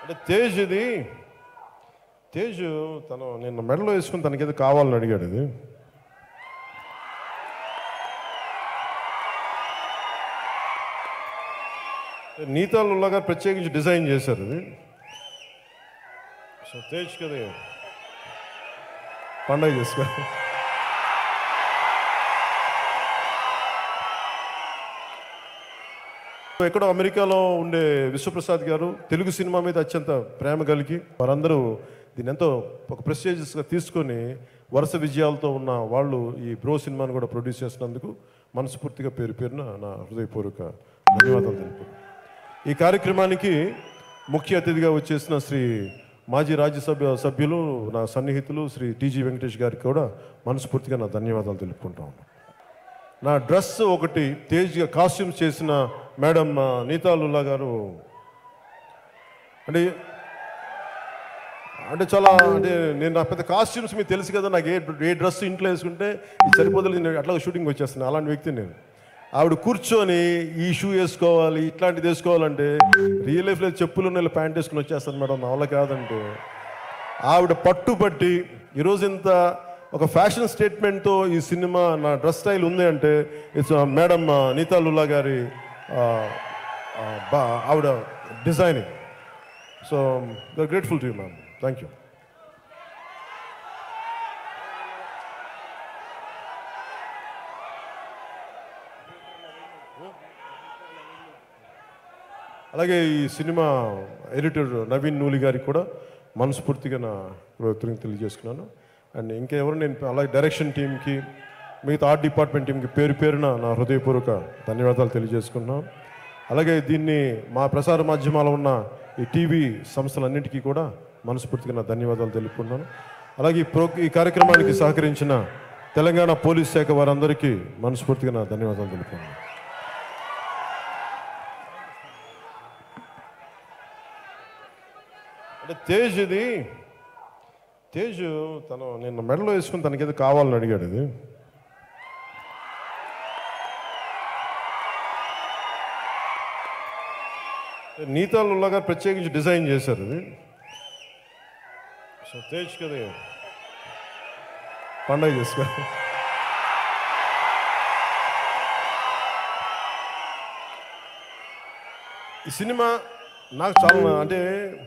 అంటే తేజ్ ఇది తేజ్ తను నిన్న మెడలో వేసుకుని తనకి ఏదో కావాలని అడిగాడు ఇది నీతాలుల్లా గారు ప్రత్యేకించి డిజైన్ చేశారు ఇది సో తేజ్ కదా పండగ చేసుకో ఎక్కడో అమెరికాలో ఉండే విశ్వప్రసాద్ గారు తెలుగు సినిమా మీద అత్యంత ప్రేమ కలిగి వారందరూ దీన్ని ఎంతో ఒక ప్రెస్టేజియస్గా తీసుకొని వరుస విజయాలతో ఉన్న వాళ్ళు ఈ బ్రో సినిమాను కూడా ప్రొడ్యూస్ చేసినందుకు మనస్ఫూర్తిగా పేరు పేరున నా హృదయపూర్వక ధన్యవాదాలు తెలుపు ఈ కార్యక్రమానికి ముఖ్య అతిథిగా వచ్చేసిన శ్రీ మాజీ రాజ్యసభ సభ్యులు నా సన్నిహితులు శ్రీ టీజీ వెంకటేష్ గారికి కూడా మనస్ఫూర్తిగా నా ధన్యవాదాలు తెలుపుకుంటా ఉన్నాను నా డ్రెస్ ఒకటి తేజ్గా కాస్ట్యూమ్స్ చేసిన మేడం ఆ, నీతాలుల్లా గారు అంటే అంటే చాలా అంటే నేను నా పెద్ద కాస్ట్యూమ్స్ మీకు తెలుసు కదా నాకు ఏ ఏ డ్రెస్ ఇంట్లో వేసుకుంటే ఇది సరిపోతుంది నేను అట్లా షూటింగ్ వచ్చేస్తాను అలాంటి వ్యక్తి నేను ఆవిడ కూర్చొని ఈ షూ వేసుకోవాలి ఇట్లాంటిది వేసుకోవాలంటే రియల్ లైఫ్లో చెప్పులు ఉన్న ప్యాంట్ వేసుకుని వచ్చేస్తాను మేడం నా వల్ల కాదంటే ఆవిడ పట్టుబట్టి ఈరోజు ఇంత ఒక ఫ్యాషన్ స్టేట్మెంట్తో ఈ సినిమా నా డ్రెస్ స్టైల్ ఉంది అంటే ఇట్స్ మేడం నీతా లుల్లా గారి ఆ, ఆ, బా ఆవిడ designing so the grateful to you ma'am thank you అలాగే ఈ సినిమా ఎడిటర్ నవీన్ నూలి గారికి కూడా మనస్ఫూర్తిగా నా కృతజ్ఞతలు తెలియజేసుకున్నాను అండ్ ఇంకా ఎవరు నేను అలాగే డైరెక్షన్ టీంకి మిగతా ఆర్ట్ డిపార్ట్మెంట్ టీంకి పేరు పేరున నా హృదయపూర్వక ధన్యవాదాలు తెలియజేసుకున్నాను అలాగే దీన్ని మా ప్రసార మాధ్యమాలు ఉన్న ఈ టీవీ సంస్థలన్నింటికీ కూడా మనస్ఫూర్తిగా నా ధన్యవాదాలు తెలుపుకున్నాను అలాగే ఈ ప్రో ఈ కార్యక్రమానికి సహకరించిన తెలంగాణ పోలీస్ శాఖ వారందరికీ మనస్ఫూర్తిగా నా ధన్యవాదాలు తెలుపుకున్నాను అంటే తేజ్ ఇది తేజ్ తను నిన్న మెడలో వేసుకుని తనకి ఏదో కావాలని అడిగాడు ఇది నీతాలుల్లా గారు ప్రత్యేకించి డిజైన్ చేశారు ఇది సో తేజ్ కదా పండగ చేసుకో ఈ సినిమా నాకు చాలా అంటే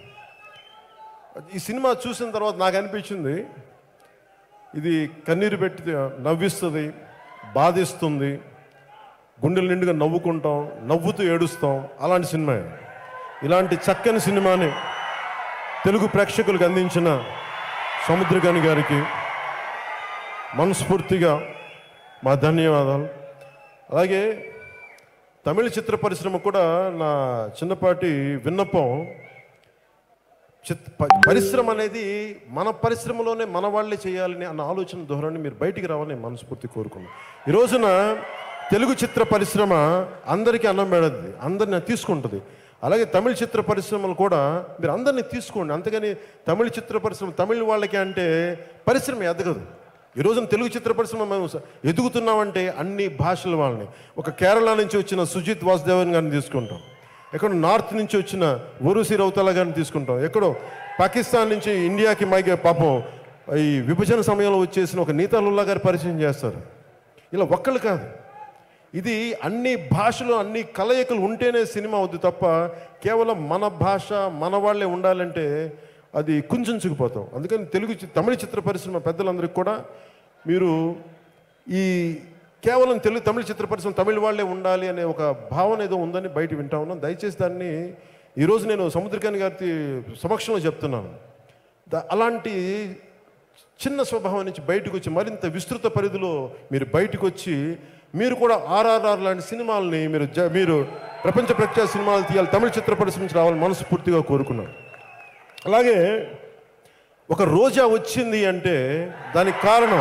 ఈ సినిమా చూసిన తర్వాత నాకు అనిపించింది ఇది కన్నీరు పెట్టి నవ్విస్తుంది బాధిస్తుంది గుండెల నిండుగా నవ్వుకుంటాం నవ్వుతూ ఏడుస్తాం అలాంటి సినిమా ఇది. ఇలాంటి చక్కని సినిమాని తెలుగు ప్రేక్షకులకు అందించిన సముద్రగని గారికి మనస్ఫూర్తిగా మా ధన్యవాదాలు అలాగే తమిళ చిత్ర పరిశ్రమ కూడా నా చిన్నపాటి విన్నపం చిత్ ప- పరిశ్రమ అనేది మన పరిశ్రమలోనే మన వాళ్ళే చేయాలని అన్న ఆలోచన ధోరణి మీరు బయటికి రావాలని నేను మనస్ఫూర్తి కోరుకున్నాను ఈ రోజున తెలుగు చిత్ర పరిశ్రమ అందరికీ అన్నం పెడద్ది అందరిని తీసుకుంటుంది అలాగే తమిళ చిత్ర పరిశ్రమలు కూడా మీరు అందరినీ తీసుకోండి అంతేగాని తమిళ చిత్ర పరిశ్రమ తమిళ వాళ్ళకి అంటే పరిశ్రమ ఎదగదు ఈ రోజున తెలుగు చిత్ర పరిశ్రమ మేము స- ఎదుగుతున్నామంటే అన్ని భాషల వాళ్ళని ఒక కేరళ నుంచి వచ్చిన సుజిత్ వాసుదేవన్ గారిని తీసుకుంటాం ఎక్కడో నార్త్ నుంచి వచ్చిన ఊరుసి రౌతల గారిని తీసుకుంటాం ఎక్కడో పాకిస్తాన్ నుంచి ఇండియాకి మైగే పాపం ఈ విభజన సమయంలో వచ్చేసిన ఒక నీతాలుల్లా గారి పరిచయం చేస్తారు ఇలా ఒక్కళ్ళు కాదు ఇది అన్ని భాషలు అన్ని కలయికలు ఉంటేనే సినిమా అవుద్ది తప్ప కేవలం మన భాష మన వాళ్ళే ఉండాలంటే అది కుంచుకుపోతాం అందుకని తెలుగు చి- తమిళ చిత్ర పరిశ్రమ పెద్దలందరికీ కూడా మీరు ఈ కేవలం తెలుగు తమిళ చిత్ర పరిశ్రమ తమిళ వాళ్ళే ఉండాలి అనే ఒక భావన ఏదో ఉందని బయట వింటా ఉన్నాం దయచేసి దాన్ని ఈరోజు నేను సముద్రకాని గారి సమక్షంలో చెప్తున్నాను ద- అలాంటి చిన్న స్వభావం నుంచి బయటకు వచ్చి మరింత విస్తృత పరిధిలో మీరు బయటకు వచ్చి మీరు కూడా ఆర్ఆర్ఆర్ లాంటి సినిమాలని మీరు జ- మీరు ప్రపంచ ప్రఖ్యాత సినిమాలు తీయాలి తమిళ చిత్ర పరిశ్రమ నుంచి రావాలని మనస్ఫూర్తిగా కోరుకున్నాను అలాగే ఒక రోజా వచ్చింది అంటే దానికి కారణం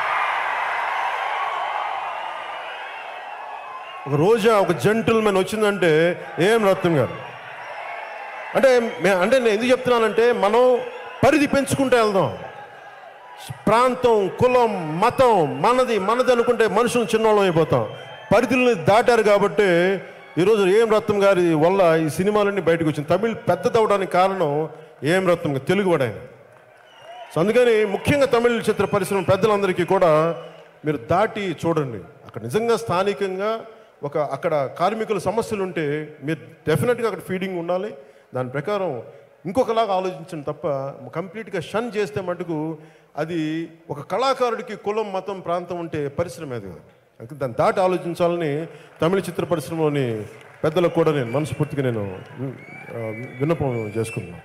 ఒక రోజా ఒక జెంటిల్మెన్ వచ్చిందంటే ఏం రత్నం గారు అంటే మే- అంటే నేను ఎందుకు చెప్తున్నానంటే మనం పరిధి పెంచుకుంటూ వెళ్దాం ప్రాంతం కులం మతం మనది మనది అనుకుంటే మనుషులు చిన్నోళ్ళం అయిపోతాం పరిధుల్ని దాటారు కాబట్టి ఈరోజు ఏం రత్నం గారి వల్ల ఈ సినిమాలన్నీ బయటకు వచ్చింది తమిళ్ పెద్దదవడానికి కారణం ఏం రత్నం గారు, తెలుగు ఆయన సో అందుకని ముఖ్యంగా తమిళ చిత్ర పరిశ్రమ పెద్దలందరికీ కూడా మీరు దాటి చూడండి అక్కడ నిజంగా స్థానికంగా ఒక అక్కడ కార్మికుల సమస్యలు ఉంటే మీరు డెఫినెట్గా అక్కడ ఫీడింగ్ ఉండాలి దాని ప్రకారం ఇంకొకలాగా ఆలోచించండి తప్ప కంప్లీట్గా షన్ చేస్తే మటుకు అది ఒక కళాకారుడికి కులం మతం ప్రాంతం ఉంటే పరిశ్రమ అది కాదు. అందుకే దాన్ని దాటి ఆలోచించాలని తమిళ చిత్ర పరిశ్రమలోని పెద్దలకు కూడా నేను మనస్ఫూర్తిగా నేను ఆ, విన్నపం చేసుకున్నాను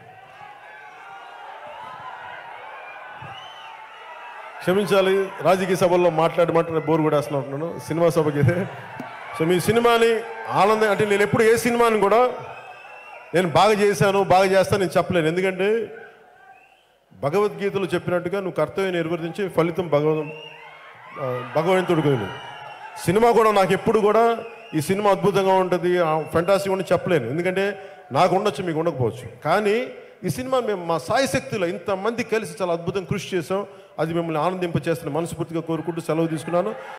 క్షమించాలి రాజకీయ సభల్లో మాట్లాడి మాట్లాడి బోర్ కూడా వేస్తున్నాను సినిమా సభకి అయితే సో మీ సినిమాని ఆనందం అంటే నేను ఎప్పుడు ఏ సినిమాని కూడా నేను బాగా చేశాను బాగా చేస్తాను నేను చెప్పలేను ఎందుకంటే భగవద్గీతలో చెప్పినట్టుగా నువ్వు కర్తవ్యం నిర్వర్తించి ఫలితం భగవ ఆ, భగవంతుడికి వదిలి. సినిమా కూడా నాకు ఎప్పుడు కూడా ఈ సినిమా అద్భుతంగా ఉంటుంది ఫెంటాసీ కూడా చెప్పలేను ఎందుకంటే నాకు ఉండొచ్చు మీకు ఉండకపోవచ్చు కానీ ఈ సినిమా మేము మా సాయి శక్తిలో ఇంతమంది కలిసి చాలా అద్భుతంగా కృషి చేసాం అది మిమ్మల్ని ఆనందింపచేస్తున్న మనస్ఫూర్తిగా కోరుకుంటూ సెలవు తీసుకున్నాను